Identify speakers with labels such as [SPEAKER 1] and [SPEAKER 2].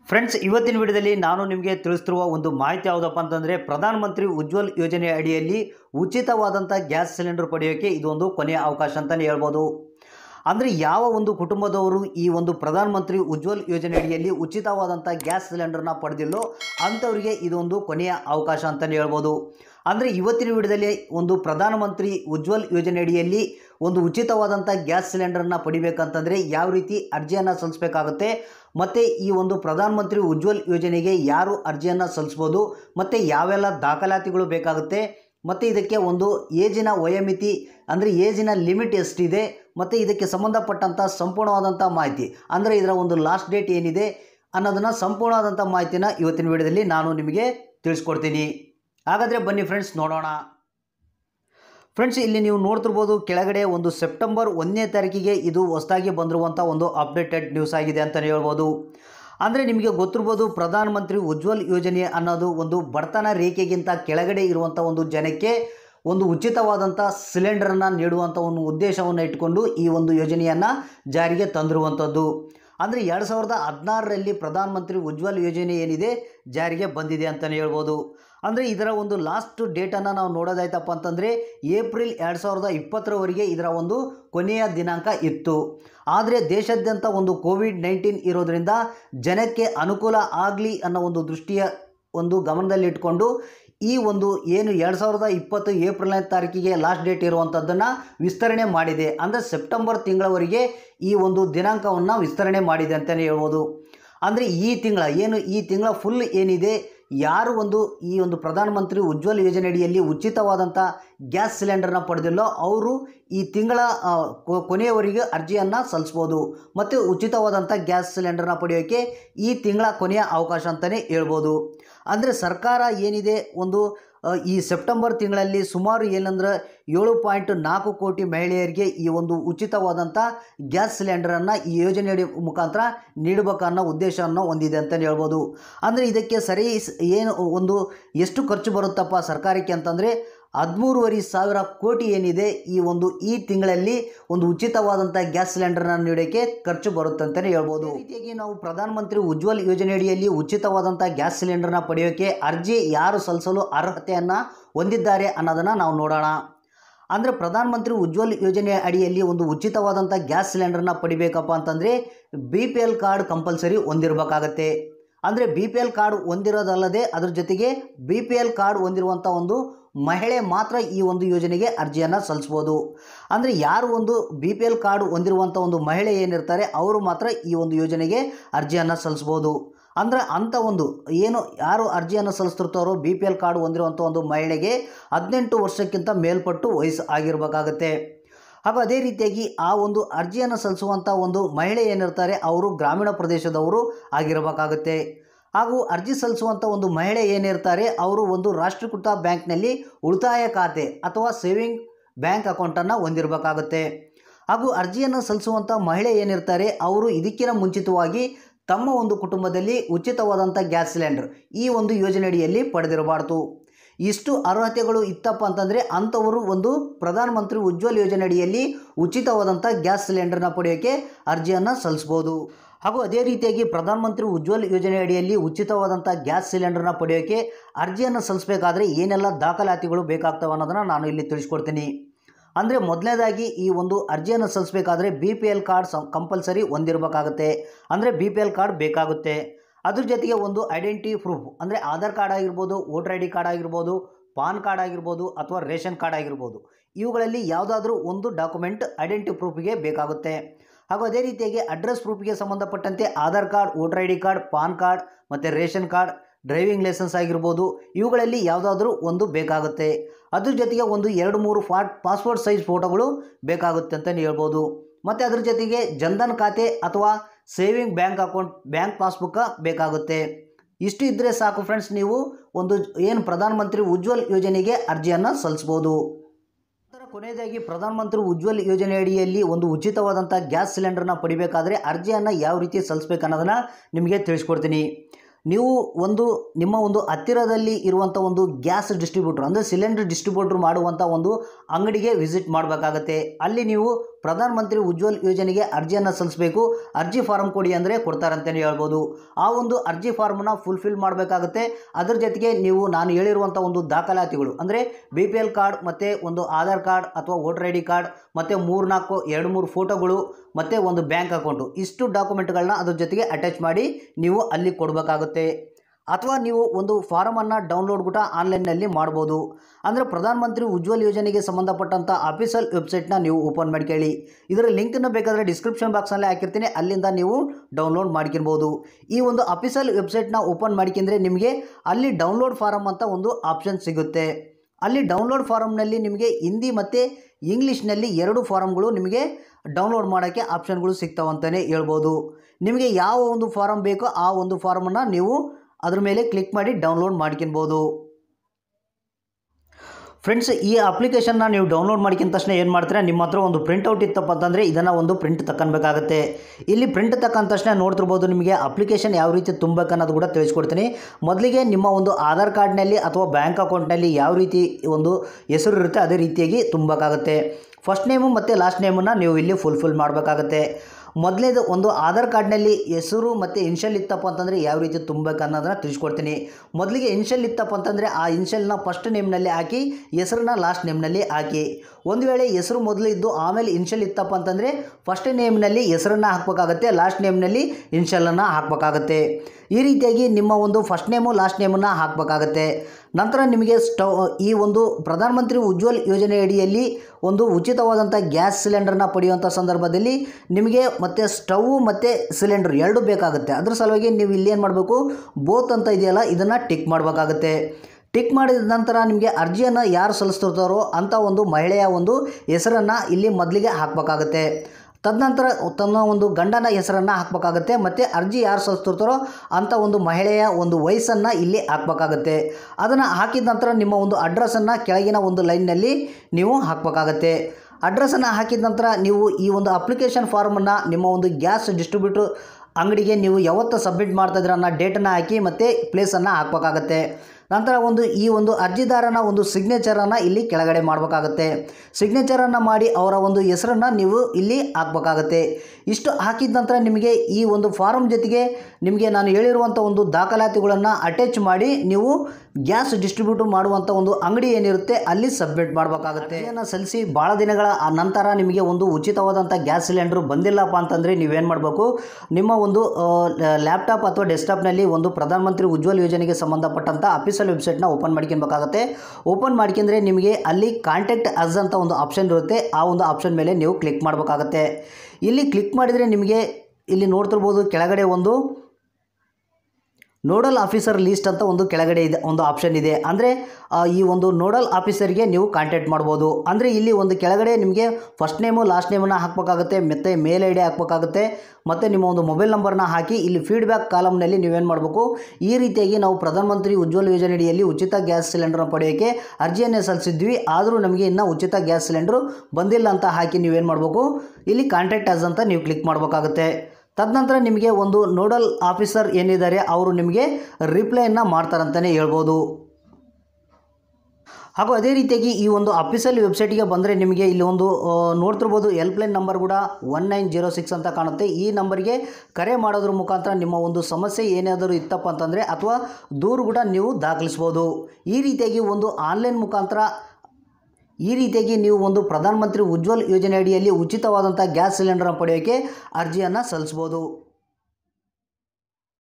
[SPEAKER 1] friends ಇವತ್ತಿನ ವಿಡಿಯೋದಲ್ಲಿ ನಾನು ನಿಮಗೆ ತಿಳಿಸ್ತಿರುವ ಒಂದು ಮಾಹಿತಿ ಯಾವುದಪ್ಪ ಅಂತಂದರೆ ಪ್ರಧಾನಮಂತ್ರಿ ಉಜ್ವಲ್ ಯೋಜನೆ ಅಡಿಯಲ್ಲಿ ಉಚಿತವಾದಂಥ ಗ್ಯಾಸ್ ಸಿಲಿಂಡರ್ ಪಡೆಯೋಕ್ಕೆ ಇದೊಂದು ಕೊನೆಯ ಅವಕಾಶ ಅಂತಲೇ ಹೇಳ್ಬೋದು ಅಂದರೆ ಯಾವ ಒಂದು ಕುಟುಂಬದವರು ಈ ಒಂದು ಪ್ರಧಾನಮಂತ್ರಿ ಉಜ್ವಲ್ ಯೋಜನೆ ಅಡಿಯಲ್ಲಿ ಉಚಿತವಾದಂಥ ಗ್ಯಾಸ್ ಸಿಲಿಂಡರ್ನ ಪಡೆದಿಲ್ಲೋ ಅಂಥವರಿಗೆ ಇದೊಂದು ಕೊನೆಯ ಅವಕಾಶ ಅಂತಲೇ ಹೇಳ್ಬೋದು ಅಂದರೆ ಇವತ್ತಿನ ವಿಡಿಯೋದಲ್ಲಿ ಒಂದು ಪ್ರಧಾನಮಂತ್ರಿ ಉಜ್ವಲ್ ಯೋಜನೆ ಅಡಿಯಲ್ಲಿ ಒಂದು ಉಚಿತವಾದಂಥ ಗ್ಯಾಸ್ ಸಿಲಿಂಡರ್ನ ಪಡಿಬೇಕಂತಂದರೆ ಯಾವ ರೀತಿ ಅರ್ಜಿಯನ್ನು ಸಲ್ಲಿಸಬೇಕಾಗುತ್ತೆ ಮತ್ತು ಈ ಒಂದು ಪ್ರಧಾನಮಂತ್ರಿ ಉಜ್ವಲ್ ಯೋಜನೆಗೆ ಯಾರು ಅರ್ಜಿಯನ್ನು ಸಲ್ಲಿಸ್ಬೋದು ಮತ್ತು ಯಾವೆಲ್ಲ ದಾಖಲಾತಿಗಳು ಬೇಕಾಗುತ್ತೆ ಮತ್ತು ಇದಕ್ಕೆ ಒಂದು ಏಜಿನ ವಯೋಮಿತಿ ಅಂದರೆ ಏಜಿನ ಲಿಮಿಟ್ ಎಷ್ಟಿದೆ ಮತ್ತು ಇದಕ್ಕೆ ಸಂಬಂಧಪಟ್ಟಂಥ ಸಂಪೂರ್ಣವಾದಂಥ ಮಾಹಿತಿ ಅಂದರೆ ಇದರ ಒಂದು ಲಾಸ್ಟ್ ಡೇಟ್ ಏನಿದೆ ಅನ್ನೋದನ್ನು ಸಂಪೂರ್ಣವಾದಂಥ ಮಾಹಿತಿನ ಇವತ್ತಿನ ವಿಡಿಯೋದಲ್ಲಿ ನಾನು ನಿಮಗೆ ತಿಳಿಸ್ಕೊಡ್ತೀನಿ ಹಾಗಾದರೆ ಬನ್ನಿ ಫ್ರೆಂಡ್ಸ್ ನೋಡೋಣ ಫ್ರೆಂಡ್ಸ್ ಇಲ್ಲಿ ನೀವು ನೋಡ್ತಿರ್ಬೋದು ಕೆಳಗಡೆ ಒಂದು ಸೆಪ್ಟೆಂಬರ್ ಒಂದನೇ ತಾರೀಕಿಗೆ ಇದು ಹೊಸದಾಗಿ ಬಂದಿರುವಂಥ ಒಂದು ಅಪ್ಡೇಟೆಡ್ ನ್ಯೂಸ್ ಆಗಿದೆ ಅಂತಲೇ ಹೇಳ್ಬೋದು ಅಂದರೆ ನಿಮಗೆ ಗೊತ್ತಿರ್ಬೋದು ಪ್ರಧಾನಮಂತ್ರಿ ಉಜ್ವಲ್ ಯೋಜನೆ ಅನ್ನೋದು ಒಂದು ಬಡತನ ರೇಖೆಗಿಂತ ಕೆಳಗಡೆ ಇರುವಂಥ ಒಂದು ಜನಕ್ಕೆ ಒಂದು ಉಚಿತವಾದಂಥ ಸಿಲಿಂಡರನ್ನು ನೀಡುವಂಥ ಒಂದು ಉದ್ದೇಶವನ್ನು ಇಟ್ಕೊಂಡು ಈ ಒಂದು ಯೋಜನೆಯನ್ನು ಜಾರಿಗೆ ತಂದಿರುವಂಥದ್ದು ಅಂದರೆ ಎರಡು ಸಾವಿರದ ಹದಿನಾರರಲ್ಲಿ ಪ್ರಧಾನಮಂತ್ರಿ ಉಜ್ವಲ್ ಯೋಜನೆ ಏನಿದೆ ಜಾರಿಗೆ ಬಂದಿದೆ ಅಂತಲೇ ಹೇಳ್ಬೋದು ಅಂದರೆ ಇದರ ಒಂದು ಲಾಸ್ಟ್ ಡೇಟನ್ನು ನಾವು ನೋಡೋದಾಯ್ತಪ್ಪ ಅಂತಂದರೆ ಏಪ್ರಿಲ್ ಎರಡು ಸಾವಿರದ ಇಪ್ಪತ್ತರವರೆಗೆ ಇದರ ಒಂದು ಕೊನೆಯ ದಿನಾಂಕ ಇತ್ತು ಆದರೆ ದೇಶಾದ್ಯಂತ ಒಂದು ಕೋವಿಡ್ ನೈನ್ಟೀನ್ ಇರೋದರಿಂದ ಜನಕ್ಕೆ ಅನುಕೂಲ ಆಗಲಿ ಅನ್ನೋ ಒಂದು ದೃಷ್ಟಿಯ ಒಂದು ಗಮನದಲ್ಲಿಟ್ಕೊಂಡು ಈ ಒಂದು ಏನು ಎರಡು ಸಾವಿರದ ಇಪ್ಪತ್ತು ಏಪ್ರಿಲ್ನೇ ತಾರೀಕಿಗೆ ಲಾಸ್ಟ್ ಡೇಟ್ ಇರುವಂಥದ್ದನ್ನು ವಿಸ್ತರಣೆ ಮಾಡಿದೆ ಅಂದರೆ ಸೆಪ್ಟೆಂಬರ್ ತಿಂಗಳವರೆಗೆ ಈ ಒಂದು ದಿನಾಂಕವನ್ನು ವಿಸ್ತರಣೆ ಮಾಡಿದೆ ಅಂತಲೇ ಹೇಳ್ಬೋದು ಅಂದರೆ ಈ ತಿಂಗಳ ಏನು ಈ ತಿಂಗಳ ಫುಲ್ ಏನಿದೆ ಯಾರು ಒಂದು ಈ ಒಂದು ಪ್ರಧಾನಮಂತ್ರಿ ಉಜ್ವಲ್ ಯೋಜನೆ ಅಡಿಯಲ್ಲಿ ಉಚಿತವಾದಂಥ ಗ್ಯಾಸ್ ಸಿಲಿಂಡರ್ನ ಪಡೆದಿಲ್ಲೋ ಅವರು ಈ ತಿಂಗಳ ಆ, ಕೊ- ಕೊನೆಯವರೆಗೆ ಅರ್ಜಿಯನ್ನು ಸಲ್ಲಿಸ್ಬೋದು ಮತ್ತು ಉಚಿತವಾದಂಥ ಗ್ಯಾಸ್ ಸಿಲಿಂಡರ್ನ ಪಡೆಯೋಕ್ಕೆ ಈ ತಿಂಗಳ ಕೊನೆಯ ಅವಕಾಶ ಅಂತಲೇ ಹೇಳ್ಬೋದು ಅಂದರೆ ಸರ್ಕಾರ ಏನಿದೆ ಒಂದು ಆ, ಈ ಸೆಪ್ಟೆಂಬರ್ ತಿಂಗಳಲ್ಲಿ ಸುಮಾರು ಏನಂದ್ರೆ ಏಳು ಪಾಯಿಂಟ್ ನಾಲ್ಕು ಕೋಟಿ ಮಹಿಳೆಯರಿಗೆ ಈ ಒಂದು ಉಚಿತವಾದಂಥ ಗ್ಯಾಸ್ ಸಿಲಿಂಡರನ್ನು ಈ ಯೋಜನೆಯ ಮುಖಾಂತರ ನೀಡಬೇಕನ್ನೋ ಉದ್ದೇಶವನ್ನು ಹೊಂದಿದೆ ಅಂತಲೇ ಹೇಳ್ಬೋದು ಅಂದರೆ ಇದಕ್ಕೆ ಸರಿ ಸ್- ಏನು ಒಂದು ಎಷ್ಟು ಖರ್ಚು ಬರುತ್ತಪ್ಪ ಸರ್ಕಾರಕ್ಕೆ ಅಂತಂದರೆ ಹದಿಮೂರುವರೆ ಸಾವಿರ ಕೋಟಿ ಏನಿದೆ ಈ ಒಂದು ಈ ತಿಂಗಳಲ್ಲಿ ಒಂದು ಉಚಿತವಾದಂಥ ಗ್ಯಾಸ್ ಸಿಲಿಂಡರ್ನ ನೀಡೋಕ್ಕೆ ಖರ್ಚು ಬರುತ್ತೆ ಅಂತಲೇ ಹೇಳ್ಬೋದು ಈ ರೀತಿಯಾಗಿ ನಾವು ಪ್ರಧಾನಮಂತ್ರಿ ಉಜ್ವಲ್ ಯೋಜನೆ ಅಡಿಯಲ್ಲಿ ಉಚಿತವಾದಂಥ ಗ್ಯಾಸ್ ಸಿಲಿಂಡರ್ನ ಪಡೆಯೋಕ್ಕೆ ಅರ್ಜಿ ಯಾರು ಸಲ್ಲಿಸಲು ಅರ್ಹತೆಯನ್ನು ಹೊಂದಿದ್ದಾರೆ ಅನ್ನೋದನ್ನು ನಾವು ನೋಡೋಣ ಅಂದರೆ ಪ್ರಧಾನಮಂತ್ರಿ ಉಜ್ವಲ್ ಯೋಜನೆ ಅಡಿಯಲ್ಲಿ ಒಂದು ಉಚಿತವಾದಂಥ ಗ್ಯಾಸ್ ಸಿಲಿಂಡರ್ನ ಪಡಿಬೇಕಪ್ಪ ಅಂತಂದರೆ B P L card compulsory ಹೊಂದಿರಬೇಕಾಗತ್ತೆ ಅಂದರೆ ಬಿ ಪಿ ಎಲ್ ಕಾರ್ಡ್ ಹೊಂದಿರೋದಲ್ಲದೆ ಅದ್ರ ಜೊತೆಗೆ ಬಿ ಪಿ ಎಲ್ ಕಾರ್ಡ್ ಹೊಂದಿರುವಂಥ ಒಂದು ಮಹಿಳೆ ಮಾತ್ರ ಈ ಒಂದು ಯೋಜನೆಗೆ ಅರ್ಜಿಯನ್ನು ಸಲ್ಲಿಸ್ಬೋದು ಅಂದರೆ ಯಾರು ಒಂದು ಬಿ ಪಿ ಎಲ್ ಕಾರ್ಡ್ ಹೊಂದಿರುವಂಥ ಒಂದು ಮಹಿಳೆ ಏನಿರ್ತಾರೆ ಅವರು ಮಾತ್ರ ಈ ಒಂದು ಯೋಜನೆಗೆ ಅರ್ಜಿಯನ್ನು ಸಲ್ಲಿಸ್ಬೋದು ಅಂದರೆ ಅಂಥ ಒಂದು ಏನು ಯಾರು ಅರ್ಜಿಯನ್ನು ಸಲ್ಲಿಸ್ತಿರ್ತಾರೋ ಬಿ ಪಿ ಎಲ್ ಕಾರ್ಡ್ ಹೊಂದಿರುವಂಥ ಒಂದು ಮಹಿಳೆಗೆ ಹದಿನೆಂಟು ವರ್ಷಕ್ಕಿಂತ ಮೇಲ್ಪಟ್ಟು ವಯಸ್ಸು ಆಗಿರಬೇಕಾಗತ್ತೆ ಹಾಗೂ ಅದೇ ರೀತಿಯಾಗಿ ಆ ಒಂದು ಅರ್ಜಿಯನ್ನು ಸಲ್ಲಿಸುವಂಥ ಒಂದು ಮಹಿಳೆ ಏನಿರ್ತಾರೆ ಅವರು ಗ್ರಾಮೀಣ ಪ್ರದೇಶದವರು ಆಗಿರಬೇಕಾಗುತ್ತೆ ಹಾಗೂ ಅರ್ಜಿ ಸಲ್ಲಿಸುವಂಥ ಒಂದು ಮಹಿಳೆ ಏನಿರ್ತಾರೆ ಅವರು ಒಂದು ರಾಷ್ಟ್ರೀಕೃತ ಬ್ಯಾಂಕ್ನಲ್ಲಿ ಉಳಿತಾಯ ಖಾತೆ ಅಥವಾ ಸೇವಿಂಗ್ ಬ್ಯಾಂಕ್ ಅಕೌಂಟನ್ನು ಹೊಂದಿರಬೇಕಾಗುತ್ತೆ ಹಾಗೂ ಅರ್ಜಿಯನ್ನು ಸಲ್ಲಿಸುವಂಥ ಮಹಿಳೆ ಏನಿರ್ತಾರೆ ಅವರು ಇದಕ್ಕಿಂತ ಮುಂಚಿತವಾಗಿ ತಮ್ಮ ಒಂದು ಕುಟುಂಬದಲ್ಲಿ ಉಚಿತವಾದಂಥ ಗ್ಯಾಸ್ ಸಿಲಿಂಡರ್ ಈ ಒಂದು ಯೋಜನೆಯಡಿಯಲ್ಲಿ ಪಡೆದಿರಬಾರ್ದು ಇಷ್ಟು ಅರ್ಹತೆಗಳು ಇತ್ತಪ್ಪ ಅಂತಂದರೆ ಅಂಥವರು ಒಂದು ಪ್ರಧಾನಮಂತ್ರಿ ಉಜ್ವಲ್ ಯೋಜನೆ ಅಡಿಯಲ್ಲಿ ಉಚಿತವಾದಂಥ ಗ್ಯಾಸ್ ಸಿಲಿಂಡರ್ನ ಪಡೆಯೋಕ್ಕೆ ಅರ್ಜಿಯನ್ನು ಸಲ್ಲಿಸ್ಬೋದು ಹಾಗೂ ಅದೇ ರೀತಿಯಾಗಿ ಪ್ರಧಾನಮಂತ್ರಿ ಉಜ್ವಲ್ ಯೋಜನೆ ಅಡಿಯಲ್ಲಿ ಉಚಿತವಾದಂಥ ಗ್ಯಾಸ್ ಸಿಲಿಂಡರ್ನ ಪಡೆಯೋಕ್ಕೆ ಅರ್ಜಿಯನ್ನು ಸಲ್ಲಿಸಬೇಕಾದ್ರೆ ಏನೆಲ್ಲ ದಾಖಲಾತಿಗಳು ಬೇಕಾಗ್ತವೆ ಅನ್ನೋದನ್ನು ನಾನು ಇಲ್ಲಿ ತಿಳಿಸ್ಕೊಡ್ತೀನಿ ಅಂದರೆ ಮೊದಲನೇದಾಗಿ ಈ ಒಂದು ಅರ್ಜಿಯನ್ನು ಸಲ್ಲಿಸಬೇಕಾದ್ರೆ ಬಿ ಪಿ ಎಲ್ ಕಾರ್ಡ್ ಸಂ ಕಂಪಲ್ಸರಿ ಹೊಂದಿರಬೇಕಾಗುತ್ತೆ ಅಂದರೆ ಬಿ ಪಿ ಎಲ್ ಕಾರ್ಡ್ ಬೇಕಾಗುತ್ತೆ ಅದ್ರ ಜೊತೆಗೆ ಒಂದು ಐಡೆಂಟಿ ಪ್ರೂಫ್ ಅಂದರೆ ಆಧಾರ್ ಕಾರ್ಡ್ ಆಗಿರ್ಬೋದು ವೋಟರ್ ಐ ಡಿ ಕಾರ್ಡ್ ಆಗಿರ್ಬೋದು ಪಾನ್ ಕಾರ್ಡ್ ಆಗಿರ್ಬೋದು ಅಥವಾ ರೇಷನ್ ಕಾರ್ಡ್ ಆಗಿರ್ಬೋದು ಇವುಗಳಲ್ಲಿ ಯಾವುದಾದ್ರೂ ಒಂದು ಡಾಕ್ಯುಮೆಂಟ್ ಐಡೆಂಟಿ ಪ್ರೂಫ್ಗೆ ಬೇಕಾಗುತ್ತೆ ಹಾಗೂ ಅದೇ ರೀತಿಯಾಗಿ ಅಡ್ರೆಸ್ ಪ್ರೂಫ್ಗೆ ಸಂಬಂಧಪಟ್ಟಂತೆ Aadhaar card voter I D card PAN card ಮತ್ತು ರೇಷನ್ ಕಾರ್ಡ್ ಡ್ರೈವಿಂಗ್ ಲೈಸೆನ್ಸ್ ಆಗಿರ್ಬೋದು ಇವುಗಳಲ್ಲಿ ಯಾವುದಾದ್ರೂ ಒಂದು ಬೇಕಾಗುತ್ತೆ ಅದ್ರ ಜೊತೆಗೆ ಒಂದು ಎರಡು ಮೂರು ಫಾಟ್ ಪಾಸ್ಪೋರ್ಟ್ ಸೈಜ್ ಫೋಟೋಗಳು ಬೇಕಾಗುತ್ತೆ ಅಂತಲೇ ಹೇಳ್ಬೋದು ಮತ್ತು ಅದ್ರ ಜೊತೆಗೆ ಜನ್ಧನ್ ಖಾತೆ ಅಥವಾ ಸೇವಿಂಗ್ ಬ್ಯಾಂಕ್ ಅಕೌಂಟ್ ಬ್ಯಾಂಕ್ ಪಾಸ್ಬುಕ್ಕ ಬೇಕಾಗುತ್ತೆ ಇಷ್ಟು ಇದ್ದರೆ ಸಾಕು ಫ್ರೆಂಡ್ಸ್ ನೀವು ಒಂದು ಏನು ಪ್ರಧಾನಮಂತ್ರಿ ಉಜ್ವಲ್ ಯೋಜನೆಗೆ ಅರ್ಜಿಯನ್ನು ಸಲ್ಲಿಸ್ಬೋದು ನಂತರ ಕೊನೆಯದಾಗಿ ಪ್ರಧಾನಮಂತ್ರಿ ಉಜ್ವಲ್ ಯೋಜನೆ ಅಡಿಯಲ್ಲಿ ಒಂದು ಉಚಿತವಾದಂಥ ಗ್ಯಾಸ್ ಸಿಲಿಂಡರ್ನ ಪಡಿಬೇಕಾದ್ರೆ ಅರ್ಜಿಯನ್ನು ಯಾವ ರೀತಿ ಸಲ್ಲಿಸ್ಬೇಕು ಅನ್ನೋದನ್ನು ನಿಮಗೆ ತಿಳಿಸ್ಕೊಡ್ತೀನಿ ನೀವು ಒಂದು ನಿಮ್ಮ ಒಂದು ಹತ್ತಿರದಲ್ಲಿ ಇರುವಂಥ ಒಂದು ಗ್ಯಾಸ್ ಡಿಸ್ಟ್ರಿಬ್ಯೂಟ್ರ್ ಅಂದರೆ ಸಿಲಿಂಡರ್ ಡಿಸ್ಟ್ರಿಬ್ಯೂಟ್ರ್ ಮಾಡುವಂಥ ಒಂದು ಅಂಗಡಿಗೆ ವಿಸಿಟ್ ಮಾಡಬೇಕಾಗತ್ತೆ ಅಲ್ಲಿ ನೀವು ಪ್ರಧಾನಮಂತ್ರಿ ಉಜ್ವಲ್ ಯೋಜನೆಗೆ ಅರ್ಜಿಯನ್ನು ಸಲ್ಲಿಸಬೇಕು ಅರ್ಜಿ ಫಾರಂ ಕೊಡಿ ಅಂದರೆ ಕೊಡ್ತಾರಂತಲೇ ಹೇಳ್ಬೋದು ಆ ಒಂದು ಅರ್ಜಿ ಫಾರ್ಮನ್ನ ಫುಲ್ಫಿಲ್ ಮಾಡಬೇಕಾಗುತ್ತೆ ಅದ್ರ ಜೊತೆಗೆ ನೀವು ನಾನು ಹೇಳಿರುವಂಥ ಒಂದು ದಾಖಲಾತಿಗಳು ಅಂದರೆ ಬಿ ಪಿ ಎಲ್ ಕಾರ್ಡ್ ಮತ್ತು ಒಂದು ಆಧಾರ್ ಕಾರ್ಡ್ ಅಥವಾ ವೋಟರ್ ಐ ಡಿ ಕಾರ್ಡ್ ಮತ್ತು ಮೂರು ನಾಲ್ಕು ಎರಡು ಮೂರು ಫೋಟೋಗಳು ಮತ್ತು ಒಂದು ಬ್ಯಾಂಕ್ ಅಕೌಂಟು ಇಷ್ಟು ಡಾಕ್ಯುಮೆಂಟ್ಗಳನ್ನ ಅದ್ರ ಜೊತೆಗೆ ಅಟ್ಯಾಚ್ ಮಾಡಿ ನೀವು ಅಲ್ಲಿ ಕೊಡಬೇಕಾಗುತ್ತೆ ಅಥವಾ ನೀವು ಒಂದು ಫಾರಮನ್ನು ಡೌನ್ಲೋಡ್ ಕೂಡ ಆನ್ಲೈನ್ನಲ್ಲಿ ಮಾಡ್ಬೋದು ಅಂದರೆ ಪ್ರಧಾನಮಂತ್ರಿ ಉಜ್ವಲ್ ಯೋಜನೆಗೆ ಸಂಬಂಧಪಟ್ಟಂಥ ಅಫಿಷಿಯಲ್ ವೆಬ್ಸೈಟ್ನ ನೀವು ಓಪನ್ ಮಾಡ್ಕೊಳ್ಳಿ ಇದರ ಲಿಂಕನ್ನು ಬೇಕಾದರೆ ಡಿಸ್ಕ್ರಿಪ್ಷನ್ ಬಾಕ್ಸಲ್ಲಿ ಹಾಕಿರ್ತೀನಿ ಅಲ್ಲಿಂದ ನೀವು ಡೌನ್ಲೋಡ್ ಮಾಡ್ಕೊಬೋದು ಈ ಒಂದು ಅಫಿಷಿಯಲ್ ವೆಬ್ಸೈಟ್ನ ಓಪನ್ ಮಾಡ್ಕೊಂಡ್ರೆ ನಿಮಗೆ ಅಲ್ಲಿ ಡೌನ್ಲೋಡ್ ಫಾರಮ್ ಅಂತ ಒಂದು ಆಪ್ಷನ್ ಸಿಗುತ್ತೆ ಅಲ್ಲಿ ಡೌನ್ಲೋಡ್ ಫಾರಮ್ನಲ್ಲಿ ನಿಮಗೆ ಹಿಂದಿ ಮತ್ತು ಇಂಗ್ಲೀಷ್ನಲ್ಲಿ ಎರಡು ಫಾರಮ್ಗಳು ನಿಮಗೆ ಡೌನ್ಲೋಡ್ ಮಾಡೋಕ್ಕೆ ಆಪ್ಷನ್ಗಳು ಸಿಗ್ತಾವಂತಲೇ ಹೇಳ್ಬೋದು ನಿಮಗೆ ಯಾವ ಒಂದು ಫಾರಮ್ ಬೇಕೋ ಆ ಒಂದು ಫಾರಮನ್ನು ನೀವು ಅದ್ರ ಮೇಲೆ ಕ್ಲಿಕ್ ಮಾಡಿ ಡೌನ್ಲೋಡ್ ಮಾಡ್ಕೊಬೋದು ಫ್ರೆಂಡ್ಸ್ ಈ ಅಪ್ಲಿಕೇಶನ್ನ ನೀವು ಡೌನ್ಲೋಡ್ ಮಾಡ್ಕಿದ ತಕ್ಷಣ ಏನು ಮಾಡ್ತೀರಾ ನಿಮ್ಮ ಹತ್ರ ಒಂದು ಪ್ರಿಂಟ್ಔಟ್ ಇತ್ತಪ್ಪ ಅಂತಂದರೆ ಇದನ್ನು ಒಂದು ಪ್ರಿಂಟ್ ತಗೊಬೇಕಾಗುತ್ತೆ ಇಲ್ಲಿ ಪ್ರಿಂಟ್ ತಕ್ಕಂದ ತಕ್ಷಣ ನೋಡ್ತಿರ್ಬೋದು ನಿಮಗೆ ಅಪ್ಲಿಕೇಶನ್ ಯಾವ ರೀತಿ ತುಂಬಬೇಕು ಅನ್ನೋದು ಕೂಡ ತಿಳಿಸ್ಕೊಡ್ತೀನಿ ಮೊದಲಿಗೆ ನಿಮ್ಮ ಒಂದು ಆಧಾರ್ ಕಾರ್ಡ್ನಲ್ಲಿ ಅಥವಾ ಬ್ಯಾಂಕ್ ಅಕೌಂಟ್ನಲ್ಲಿ ಯಾವ ರೀತಿ ಒಂದು ಹೆಸರು ಇರುತ್ತೆ ಅದೇ ರೀತಿಯಾಗಿ ತುಂಬಬೇಕಾಗುತ್ತೆ ಫಸ್ಟ್ ನೇಮು ಮತ್ತು ಲಾಸ್ಟ್ ನೇಮನ್ನು ನೀವು ಇಲ್ಲಿ ಫುಲ್ಫಿಲ್ ಮಾಡಬೇಕಾಗುತ್ತೆ ಮೊದಲೇದು ಒಂದು ಆಧಾರ್ ಕಾರ್ಡ್ನಲ್ಲಿ ಹೆಸರು ಮತ್ತು ಇನ್ಷಲ್ ಇತ್ತಪ್ಪ ಅಂತಂದರೆ ಯಾವ ರೀತಿ ತುಂಬಬೇಕು ಅನ್ನೋದನ್ನ ತಿಳಿಸ್ಕೊಡ್ತೀನಿ ಮೊದಲಿಗೆ ಇನ್ಷಲ್ ಇತ್ತಪ್ಪ ಅಂತಂದರೆ ಆ ಇನ್ಷಲ್ನ ಫಸ್ಟ್ ನೇಮ್ನಲ್ಲಿ ಹಾಕಿ ಹೆಸರನ್ನ ಲಾಸ್ಟ್ ನೇಮ್ನಲ್ಲಿ ಹಾಕಿ ಒಂದು ವೇಳೆ ಹೆಸರು ಮೊದಲು ಇದ್ದು ಆಮೇಲೆ ಇನ್ಷಲ್ ಇತ್ತಪ್ಪ ಅಂತಂದರೆ ಫಸ್ಟ್ ನೇಮ್ನಲ್ಲಿ ಹೆಸರನ್ನು ಹಾಕಬೇಕಾಗತ್ತೆ ಲಾಸ್ಟ್ ನೇಮ್ನಲ್ಲಿ ಇನ್ಷಲನ್ನು ಹಾಕಬೇಕಾಗತ್ತೆ ಈ ರೀತಿಯಾಗಿ ನಿಮ್ಮ ಒಂದು ಫಸ್ಟ್ ನೇಮು ಲಾಸ್ಟ್ ನೇಮನ್ನು ಹಾಕಬೇಕಾಗತ್ತೆ ನಂತರ ನಿಮಗೆ ಸ್ಟವ್ ಈ ಒಂದು ಪ್ರಧಾನಮಂತ್ರಿ ಉಜ್ವಲ್ ಯೋಜನೆ ಅಡಿಯಲ್ಲಿ ಒಂದು ಉಚಿತವಾದಂಥ ಗ್ಯಾಸ್ ಸಿಲಿಂಡರ್ನ ಪಡೆಯುವಂಥ ಸಂದರ್ಭದಲ್ಲಿ ನಿಮಗೆ ಮತ್ತು ಸ್ಟವ್ ಮತ್ತು ಸಿಲಿಂಡರ್ ಎರಡು ಬೇಕಾಗುತ್ತೆ ಅದ್ರ ಸಲುವಾಗಿ ನೀವು ಇಲ್ಲಿ ಏನು ಮಾಡಬೇಕು ಬೋತ್ ಅಂತ ಇದೆಯಲ್ಲ ಇದನ್ನು ಟಿಕ್ ಮಾಡಬೇಕಾಗುತ್ತೆ ಟಿಕ್ ಮಾಡಿದ ನಂತರ ನಿಮಗೆ ಅರ್ಜಿಯನ್ನು ಯಾರು ಸಲ್ಲಿಸ್ತಿರ್ತಾರೋ ಅಂಥ ಒಂದು ಮಹಿಳೆಯ ಒಂದು ಹೆಸರನ್ನು ಇಲ್ಲಿ ಮೊದಲಿಗೆ ಹಾಕಬೇಕಾಗುತ್ತೆ ತದನಂತರ ತನ್ನ ಒಂದು ಗಂಡನ ಹೆಸರನ್ನು ಹಾಕಬೇಕಾಗುತ್ತೆ ಮತ್ತು ಅರ್ಜಿ ಯಾರು ಸಲ್ಲಿಸ್ತಿರ್ತಾರೋ ಅಂಥ ಒಂದು ಮಹಿಳೆಯ ಒಂದು ವಯಸ್ಸನ್ನು ಇಲ್ಲಿ ಹಾಕಬೇಕಾಗುತ್ತೆ ಅದನ್ನು ಹಾಕಿದ ನಂತರ ನಿಮ್ಮ ಒಂದು ಅಡ್ರೆಸ್ಸನ್ನು ಕೆಳಗಿನ ಒಂದು ಲೈನ್ನಲ್ಲಿ ನೀವು ಹಾಕಬೇಕಾಗತ್ತೆ ಅಡ್ರೆಸ್ಸನ್ನು ಹಾಕಿದ ನಂತರ ನೀವು ಈ ಒಂದು ಅಪ್ಲಿಕೇಶನ್ ಫಾರ್ಮನ್ನು ನಿಮ್ಮ ಒಂದು ಗ್ಯಾಸ್ ಡಿಸ್ಟ್ರಿಬ್ಯೂಟರ್ ಅಂಗಡಿಗೆ ನೀವು ಯಾವತ್ತು ಸಬ್ಮಿಟ್ ಮಾಡ್ತಾ ಇದ್ದೀರ ಅನ್ನೋ ಡೇಟನ್ನು ಹಾಕಿ ಮತ್ತು ಪ್ಲೇಸನ್ನು ಹಾಕಬೇಕಾಗತ್ತೆ ನಂತರ ಒಂದು ಈ ಒಂದು ಅರ್ಜಿದಾರನ ಒಂದು ಸಿಗ್ನೇಚರನ್ನು ಇಲ್ಲಿ ಕೆಳಗಡೆ ಮಾಡಬೇಕಾಗತ್ತೆ ಸಿಗ್ನೇಚರನ್ನು ಮಾಡಿ ಅವರ ಒಂದು ಹೆಸರನ್ನು ನೀವು ಇಲ್ಲಿ ಹಾಕಬೇಕಾಗತ್ತೆ ಇಷ್ಟು ಹಾಕಿದ ನಂತರ ನಿಮಗೆ ಈ ಒಂದು ಫಾರಮ್ ಜೊತೆಗೆ ನಿಮಗೆ ನಾನು ಹೇಳಿರುವಂಥ ಒಂದು ದಾಖಲಾತಿಗಳನ್ನು ಅಟ್ಯಾಚ್ ಮಾಡಿ ನೀವು ಗ್ಯಾಸ್ ಡಿಸ್ಟ್ರಿಬ್ಯೂಟ್ ಮಾಡುವಂಥ ಒಂದು ಅಂಗಡಿ ಏನಿರುತ್ತೆ ಅಲ್ಲಿ ಸಬ್ಮಿಟ್ ಮಾಡಬೇಕಾಗುತ್ತೆ ಇದನ್ನು ಸಲ್ಲಿಸಿ ಭಾಳ ದಿನಗಳ ಆ ನಂತರ ನಿಮಗೆ ಒಂದು ಉಚಿತವಾದಂಥ ಗ್ಯಾಸ್ ಸಿಲಿಂಡರ್ ಬಂದಿಲ್ಲಪ್ಪ ಅಂತಂದರೆ ನೀವೇನು ಮಾಡಬೇಕು ನಿಮ್ಮ ಒಂದು ಲ್ಯಾಪ್ಟಾಪ್ ಅಥವಾ ಡೆಸ್ಕ್ಟಾಪ್ನಲ್ಲಿ ಒಂದು ಪ್ರಧಾನಮಂತ್ರಿ ಉಜ್ವಲ್ ಯೋಜನೆಗೆ ಸಂಬಂಧಪಟ್ಟಂಥ ಅಫಿಷಿಯಲ್ ವೆಬ್ಸೈಟ್ನ ಓಪನ್ ಮಾಡ್ಕೊಬೇಕಾಗತ್ತೆ ಓಪನ್ ಮಾಡ್ಕೊಂಡ್ರೆ ನಿಮಗೆ ಅಲ್ಲಿ ಕಾಂಟ್ಯಾಕ್ಟ್ ಅಸ್ ಅಂತ ಒಂದು ಆಪ್ಷನ್ ಇರುತ್ತೆ ಆ ಒಂದು ಆಪ್ಷನ್ ಮೇಲೆ ನೀವು ಕ್ಲಿಕ್ ಮಾಡಬೇಕಾಗತ್ತೆ ಇಲ್ಲಿ ಕ್ಲಿಕ್ ಮಾಡಿದರೆ ನಿಮಗೆ ಇಲ್ಲಿ ನೋಡ್ತಿರ್ಬೋದು ಕೆಳಗಡೆ ಒಂದು ನೋಡಲ್ ಆಫೀಸರ್ ಲೀಸ್ಟ್ ಅಂತ ಒಂದು ಕೆಳಗಡೆ ಇದೆ ಒಂದು ಆಪ್ಷನ್ ಇದೆ ಅಂದರೆ ಈ ಒಂದು ನೋಡಲ್ ಆಫೀಸರ್ಗೆ ನೀವು ಕಾಂಟ್ಯಾಕ್ಟ್ ಮಾಡ್ಬೋದು ಅಂದರೆ ಇಲ್ಲಿ ಒಂದು ಕೆಳಗಡೆ ನಿಮಗೆ ಫಸ್ಟ್ ನೇಮು ಲಾಸ್ಟ್ ನೇಮನ್ನು ಹಾಕಬೇಕಾಗುತ್ತೆ ಮತ್ತು ಮೇಲ್ ಐ ಡಿ ಹಾಕಬೇಕಾಗುತ್ತೆ ಮತ್ತು ನಿಮ್ಮ ಒಂದು ಮೊಬೈಲ್ ನಂಬರ್ನ ಹಾಕಿ ಇಲ್ಲಿ ಫೀಡ್ಬ್ಯಾಕ್ ಕಾಲಮ್ನಲ್ಲಿ ನೀವೇನು ಮಾಡಬೇಕು ಈ ರೀತಿಯಾಗಿ ನಾವು ಪ್ರಧಾನಮಂತ್ರಿ ಉಜ್ವಲ್ ಯೋಜನೆ ಅಡಿಯಲ್ಲಿ ಉಚಿತ ಗ್ಯಾಸ್ ಸಿಲಿಂಡರ್ನ ಪಡೆಯೋಕ್ಕೆ ಅರ್ಜಿಯನ್ನೇ ಸಲ್ಲಿಸಿದ್ವಿ ಆದರೂ ನಮಗೆ ಇನ್ನೂ ಉಚಿತ ಗ್ಯಾಸ್ ಸಿಲಿಂಡ್ರು ಬಂದಿಲ್ಲ ಅಂತ ಹಾಕಿ ನೀವೇನು ಮಾಡಬೇಕು ಇಲ್ಲಿ ಕಾಂಟ್ಯಾಕ್ಟ್ ಆಸ್ ಅಂತ ನೀವು ಕ್ಲಿಕ್ ಮಾಡಬೇಕಾಗುತ್ತೆ ತದನಂತರ ನಿಮಗೆ ಒಂದು ನೋಡಲ್ ಆಫೀಸರ್ ಏನಿದ್ದಾರೆ ಅವರು ನಿಮಗೆ ರಿಪ್ಲೈಯನ್ನು ಮಾಡ್ತಾರಂತಲೇ ಹೇಳ್ಬೋದು ಹಾಗೂ ಅದೇ ರೀತಿಯಾಗಿ ಈ ಒಂದು ಅಫಿಷಿಯಲ್ ವೆಬ್ಸೈಟ್ಗೆ ಬಂದರೆ ನಿಮಗೆ ಇಲ್ಲಿ ಒಂದು ಆ, ನೋಡ್ತಿರ್ಬೋದು ಹೆಲ್ಪ್ಲೈನ್ ನಂಬರ್ ಕೂಡ ಒನ್ ನೈನ್ ಜೀರೋ ಸಿಕ್ಸ್ ಅಂತ ಕಾಣುತ್ತೆ ಈ ನಂಬರ್ಗೆ ಕರೆ ಮಾಡೋದ್ರ ಮುಖಾಂತರ ನಿಮ್ಮ ಒಂದು ಸಮಸ್ಯೆ ಏನಾದರೂ ಇತ್ತಪ್ಪ ಅಂತಂದರೆ ಅಥವಾ ದೂರು ಕೂಡ ನೀವು ದಾಖಲಿಸ್ಬೋದು ಈ ರೀತಿಯಾಗಿ ಒಂದು ಆನ್ಲೈನ್ ಮುಖಾಂತರ ಈ ರೀತಿಯಾಗಿ ನೀವು ಒಂದು ಪ್ರಧಾನಮಂತ್ರಿ ಉಜ್ವಲ್ ಯೋಜನೆ ಅಡಿಯಲ್ಲಿ ಉಚಿತವಾದಂಥ ಗ್ಯಾಸ್ ಸಿಲಿಂಡರ್ನ ಪಡೆಯೋಕ್ಕೆ ಅರ್ಜಿಯನ್ನು ಸಲ್ಲಿಸ್ಬೋದು